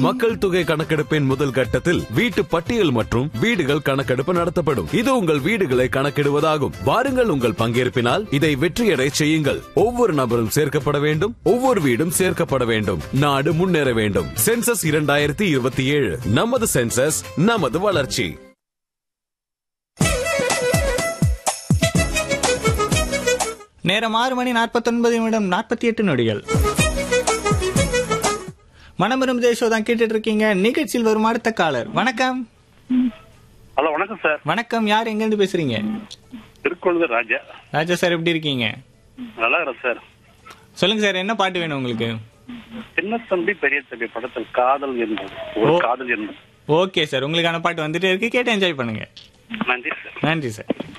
மக்கள் தொகை கணக்கெடுப்பின் முதல் கட்டத்தில் வீட்டு பட்டியல் மற்றும் வீடுகள் கணக்கெடுப்பு நடத்தப்படும் இது உங்கள் வீடுகளை கணக்கிடுவதாகும் வாருங்கள் உங்கள் பங்கேற்பினால் இதை வெற்றியடை செய்யுங்கள் ஒவ்வொரு நபரும் சேர்க்கப்பட வேண்டும் ஒவ்வொரு வீடும் சேர்க்கப்பட வேண்டும் நாடு முன்னேற வேண்டும் சென்சஸ் இரண்டாயிரத்தி இருபத்தி ஏழு நமது சென்சஸ் நமது வளர்ச்சி நேரம் ஆறு மணி நாற்பத்தொன்பது நிமிடம் நாற்பத்தி எட்டு நொடிகள் மனமரும் தேசோ தான் கேட்டுட்டு இருக்கீங்க நிகழ்ச்சியில் வரும் அடுத்த காலர் வணக்கம் ஹலோ வணக்கம் சார் வணக்கம் யார் எங்கிருந்து பேசுறீங்க திருக்கொழுந்து ராஜா ராஜா சார் எப்படி இருக்கீங்க நல்லா இருக்கிறேன் சார் சொல்லுங்க சார் என்ன பாட்டு வேணும் உங்களுக்கு சின்ன தம்பி பெரிய தம்பி படத்தில் காதல் என்பது ஒரு ஓ. காதல் என்பது ஓகே சார் உங்களுக்கான பாட்டு வந்துட்டே இருக்கு கேட்டு என்ஜாய் பண்ணுங்க நன்றி சார் நன்றி சார்